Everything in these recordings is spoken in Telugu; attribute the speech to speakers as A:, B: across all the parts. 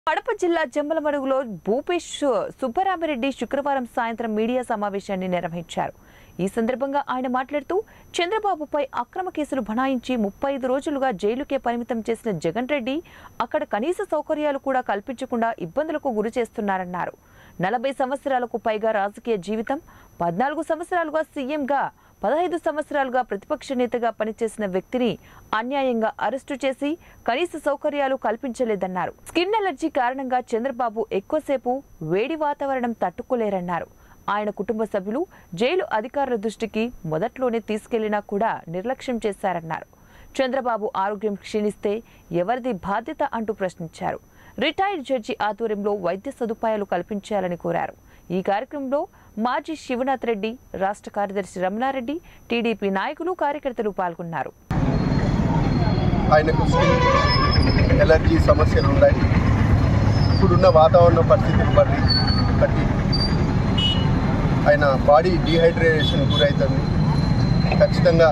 A: కడప జిల్లా జమ్మలమడుగులో భూపేష్ సుబ్బరామిరెడ్డి శుక్రవారం సాయంత్రం మీడియా సమావేశాన్ని నిర్వహించారు ఈ సందర్భంగా ఆయన మాట్లాడుతూ చంద్రబాబుపై అక్రమ కేసులు బనాయించి ముప్పై ఐదు రోజులుగా జైలుకే పరిమితం చేసిన జగన్ రెడ్డి అక్కడ కనీస సౌకర్యాలు కూడా కల్పించకుండా ఇబ్బందులకు గురి చేస్తున్నారన్నారు నలభై సంవత్సరాలకు పైగా రాజకీయ జీవితం పద్నాలుగు సంవత్సరాలుగా సీఎంగా పదహైదు సంవత్సరాలుగా ప్రతిపక్ష నేతగా పనిచేసిన వ్యక్తిని అన్యాయంగా అరెస్టు చేసి కనీస సౌకర్యాలు కల్పించలేదన్నారు స్కిన్ ఎలర్జీ కారణంగా చంద్రబాబు ఎక్కువసేపు వేడి వాతావరణం తట్టుకోలేరన్నారు ఆయన కుటుంబ సభ్యులు జైలు అధికారుల దృష్టికి మొదట్లోనే తీసుకెళ్లినా కూడా నిర్లక్ష్యం చేశారన్నారు చంద్రబాబు ఆరోగ్యం క్షీణిస్తే ఎవరిది బాధ్యత అంటూ ప్రశ్నించారు రిటైర్డ్ జడ్జి ఆధ్వర్యంలో వైద్య సదుపాయాలు కల్పించాలని కోరారు ఈ కార్యక్రమంలో మాజీ శివనాథ్ రెడ్డి రాష్ట్ర కార్యదర్శి రమణారెడ్డి టీడీపీ నాయకులు కార్యకర్తలు పాల్గొన్నారు
B: ఆయనకు స్కిన్ ఎలర్జీ సమస్యలు ఉన్నాయి ఇప్పుడున్న వాతావరణ పరిస్థితిని బట్టి బట్టి ఆయన బాడీ డీహైడ్రేషన్ గురవుతుంది ఖచ్చితంగా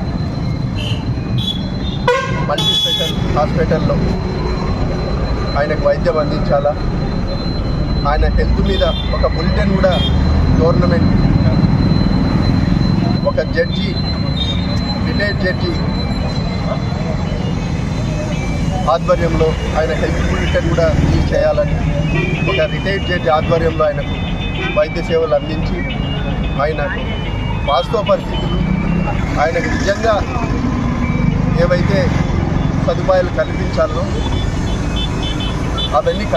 B: మల్టీ స్పెషల్ హాస్పిటల్లో ఆయనకు వైద్యం అందించాలా ఆయన హెల్త్ మీద ఒక బులెటిన్ కూడా గవర్నమెంట్ ఒక జడ్జి రిటైర్డ్ జడ్జి ఆధ్వర్యంలో ఆయన హెల్త్ బులెటిన్ కూడా రిలీజ్ చేయాలని ఒక రిటైర్డ్ జడ్జి ఆధ్వర్యంలో ఆయనకు వైద్య సేవలు అందించి ఆయన వాస్తవ పరిస్థితులు ఆయనకు నిజంగా ఏవైతే సదుపాయాలు కల్పించాలో అవన్నీ